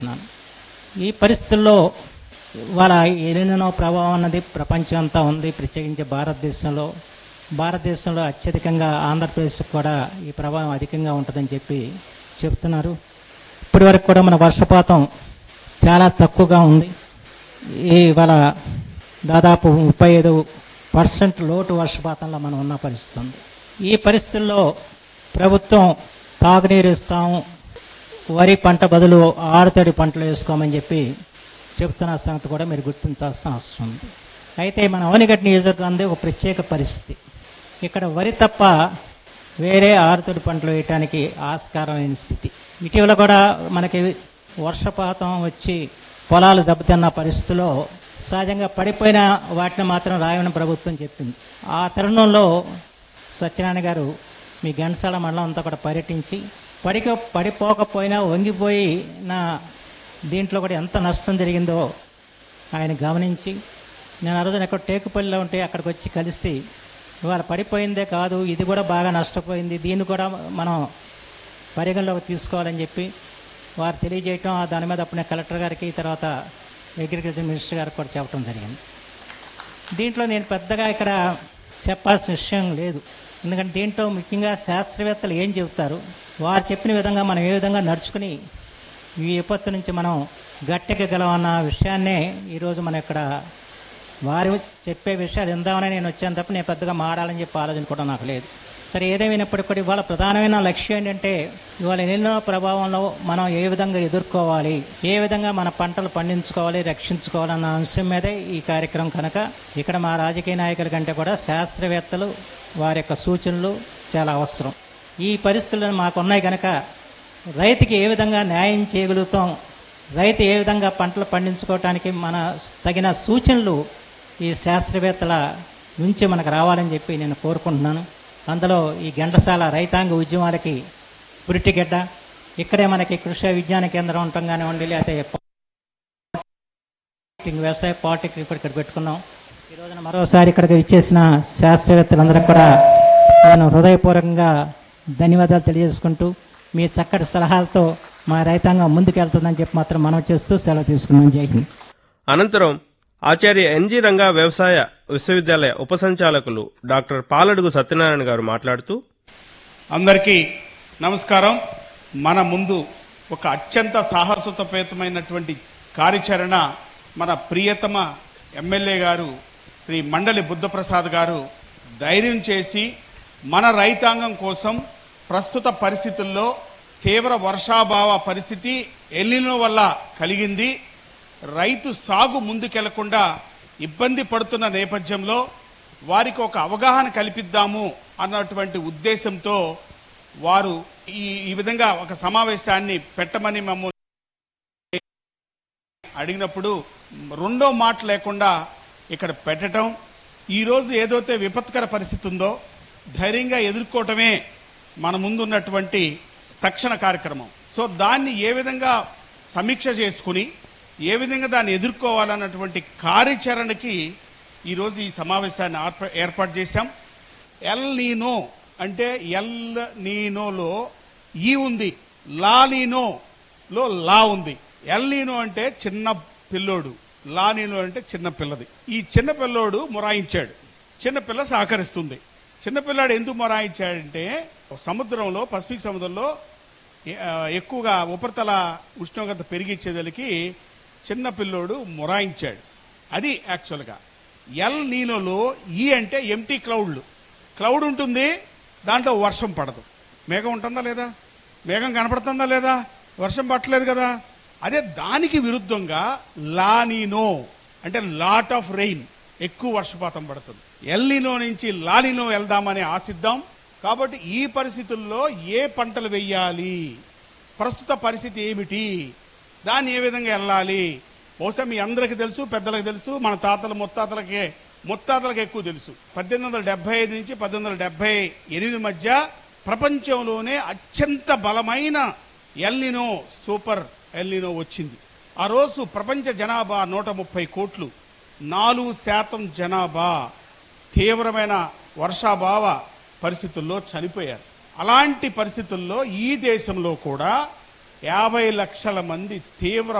ఉన్నాను ఈ పరిస్థితుల్లో వాళ్ళ ఎలినో ప్రభావం అన్నది ప్రపంచం అంతా ఉంది ప్రత్యేకించి భారతదేశంలో భారతదేశంలో అత్యధికంగా ఆంధ్రప్రదేశ్ కూడా ఈ ప్రభావం అధికంగా ఉంటుందని చెప్పి చెప్తున్నారు ఇప్పటి వరకు కూడా మన వర్షపాతం చాలా తక్కువగా ఉంది ఈ ఇవాళ దాదాపు ముప్పై ఐదు పర్సెంట్ లోటు వర్షపాతంలో మనం ఉన్న పరిస్థితి ఉంది ఈ పరిస్థితుల్లో ప్రభుత్వం తాగునీరు ఇస్తాము వరి పంట బదులు ఆరుతడి పంటలు వేసుకోమని చెప్పి చెప్తున్న సంగతి కూడా మీరు గుర్తించాల్సిన అవసరం ఉంది అయితే మన అవనిగడ్డ నియోజకవర్గం ఒక ప్రత్యేక పరిస్థితి ఇక్కడ వరి తప్ప వేరే ఆరుతడి పంటలు వేయటానికి ఆస్కారమైన స్థితి ఇటీవల కూడా మనకి వర్షపాతం వచ్చి పొలాలు దెబ్బతిన్న పరిస్థితిలో సహజంగా పడిపోయిన వాటిని మాత్రం రాయమని ప్రభుత్వం చెప్పింది ఆ తరుణంలో సత్యనారాయణ గారు మీ ఘంటసాల మండలం అంతా కూడా పర్యటించి పడిక పడిపోకపోయినా వంగిపోయి నా దీంట్లో కూడా ఎంత నష్టం జరిగిందో ఆయన గమనించి నేను ఆ రోజున ఎక్కడ టేకుపల్లిలో ఉంటే అక్కడికి వచ్చి కలిసి ఇవాళ పడిపోయిందే కాదు ఇది కూడా బాగా నష్టపోయింది దీన్ని కూడా మనం పరిగణలోకి తీసుకోవాలని చెప్పి వారు తెలియజేయటం ఆ దాని మీద అప్పుడే కలెక్టర్ గారికి తర్వాత అగ్రికల్చర్ మినిస్టర్ గారికి కూడా చెప్పడం జరిగింది దీంట్లో నేను పెద్దగా ఇక్కడ చెప్పాల్సిన విషయం లేదు ఎందుకంటే దీంట్లో ముఖ్యంగా శాస్త్రవేత్తలు ఏం చెబుతారు వారు చెప్పిన విధంగా మనం ఏ విధంగా నడుచుకుని ఈ విపత్తు నుంచి మనం గట్టెక్కగలం అన్న విషయాన్నే ఈరోజు మనం ఇక్కడ వారు చెప్పే విషయాలు ఇందామని నేను వచ్చాను తప్ప నేను పెద్దగా మాడాలని చెప్పి ఆలోచన కూడా నాకు లేదు సరే ఏదేమైనప్పటికీ కూడా ఇవాళ ప్రధానమైన లక్ష్యం ఏంటంటే ఇవాళ ఎన్నో ప్రభావంలో మనం ఏ విధంగా ఎదుర్కోవాలి ఏ విధంగా మన పంటలు పండించుకోవాలి రక్షించుకోవాలన్న అంశం మీదే ఈ కార్యక్రమం కనుక ఇక్కడ మా రాజకీయ నాయకుల కంటే కూడా శాస్త్రవేత్తలు వారి యొక్క సూచనలు చాలా అవసరం ఈ పరిస్థితులు మాకు ఉన్నాయి కనుక రైతుకి ఏ విధంగా న్యాయం చేయగలుగుతాం రైతు ఏ విధంగా పంటలు పండించుకోవటానికి మన తగిన సూచనలు ఈ శాస్త్రవేత్తల నుంచి మనకు రావాలని చెప్పి నేను కోరుకుంటున్నాను అందులో ఈ ఘంటసాల రైతాంగ ఉద్యమాలకి పురిటిగడ్డ ఇక్కడే మనకి కృషి విజ్ఞాన కేంద్రం ఉండటం కానివ్వండి లేకపోతే పాలిటెక్నిక్ వ్యవసాయ పాలిటెక్నిక్ కూడా ఇక్కడ పెట్టుకున్నాం ఈ రోజున మరోసారి ఇక్కడికి ఇచ్చేసిన శాస్త్రవేత్తలందరికీ కూడా నేను హృదయపూర్వకంగా ధన్యవాదాలు తెలియజేసుకుంటూ మీ చక్కటి సలహాలతో మా రైతాంగం ముందుకెళ్తుందని చెప్పి మాత్రం మనం చేస్తూ సెలవు తీసుకున్నాం జై హింద్ అనంతరం ఆచార్య ఎన్జి రంగా వ్యవసాయ విశ్వవిద్యాలయ ఉపసంచాలకులు డాక్టర్ పాలడుగు సత్యనారాయణ గారు మాట్లాడుతూ అందరికీ నమస్కారం మన ముందు ఒక అత్యంత సాహసోపేతమైనటువంటి కార్యాచరణ మన ప్రియతమ ఎమ్మెల్యే గారు శ్రీ మండలి బుద్ధప్రసాద్ గారు ధైర్యం చేసి మన రైతాంగం కోసం ప్రస్తుత పరిస్థితుల్లో తీవ్ర వర్షాభావ పరిస్థితి ఎల్లినో వల్ల కలిగింది రైతు సాగు ముందుకెళ్లకుండా ఇబ్బంది పడుతున్న నేపథ్యంలో వారికి ఒక అవగాహన కల్పిద్దాము అన్నటువంటి ఉద్దేశంతో వారు ఈ ఈ విధంగా ఒక సమావేశాన్ని పెట్టమని మమ్మల్ని అడిగినప్పుడు రెండో మాట లేకుండా ఇక్కడ పెట్టడం ఈరోజు ఏదైతే విపత్కర పరిస్థితి ఉందో ధైర్యంగా ఎదుర్కోవటమే మన ముందున్నటువంటి తక్షణ కార్యక్రమం సో దాన్ని ఏ విధంగా సమీక్ష చేసుకుని ఏ విధంగా దాన్ని ఎదుర్కోవాలన్నటువంటి కార్యాచరణకి ఈరోజు ఈ సమావేశాన్ని ఆర్ప- ఏర్పాటు చేశాం ఎల్ నీనో అంటే ఎల్ నీనోలో ఈ ఉంది లా నీనోలో లా ఉంది ఎల్ నీనో అంటే చిన్న పిల్లోడు లా నీనో అంటే చిన్న పిల్లది ఈ చిన్న పిల్లోడు మొరాయించాడు చిన్న పిల్ల సహకరిస్తుంది చిన్న పిల్లాడు ఎందుకు మొరాయించాడంటే సముద్రంలో పసిఫిక్ సముద్రంలో ఎ- ఆ, ఎక్కువగా ఉపరితల ఉష్ణోగ్రత పెరిగిచ్చేదలికి చిన్న పిల్లోడు మొరాయించాడు అది యాక్చువల్గా ఎల్ నీలోలో ఈ అంటే ఎంటీ క్లౌడ్లు క్లౌడ్ ఉంటుంది దాంట్లో వర్షం పడదు మేఘం ఉంటుందా లేదా మేఘం కనపడుతుందా లేదా వర్షం పట్టలేదు కదా అదే దానికి విరుద్ధంగా లానీనో అంటే లాట్ ఆఫ్ రెయిన్ ఎక్కువ వర్షపాతం పడుతుంది ఎల్లినో నుంచి లానినో వెళ్దామని ఆశిద్దాం కాబట్టి ఈ పరిస్థితుల్లో ఏ పంటలు వెయ్యాలి ప్రస్తుత పరిస్థితి ఏమిటి దాన్ని ఏ విధంగా వెళ్ళాలి బహుశా మీ అందరికీ తెలుసు పెద్దలకు తెలుసు మన తాతల ముత్తాతలకే ముత్తాతలకు ఎక్కువ తెలుసు పద్దెనిమిది వందల డెబ్బై ఐదు నుంచి పద్దెనిమిది వందల డెబ్బై ఎనిమిది మధ్య ప్రపంచంలోనే అత్యంత బలమైన ఎల్లినో సూపర్ ఎల్లినో వచ్చింది ఆ రోజు ప్రపంచ జనాభా నూట ముప్పై కోట్లు నాలుగు శాతం జనాభా తీవ్రమైన వర్షాభావ పరిస్థితుల్లో చనిపోయారు అలాంటి పరిస్థితుల్లో ఈ దేశంలో కూడా యాభై లక్షల మంది తీవ్ర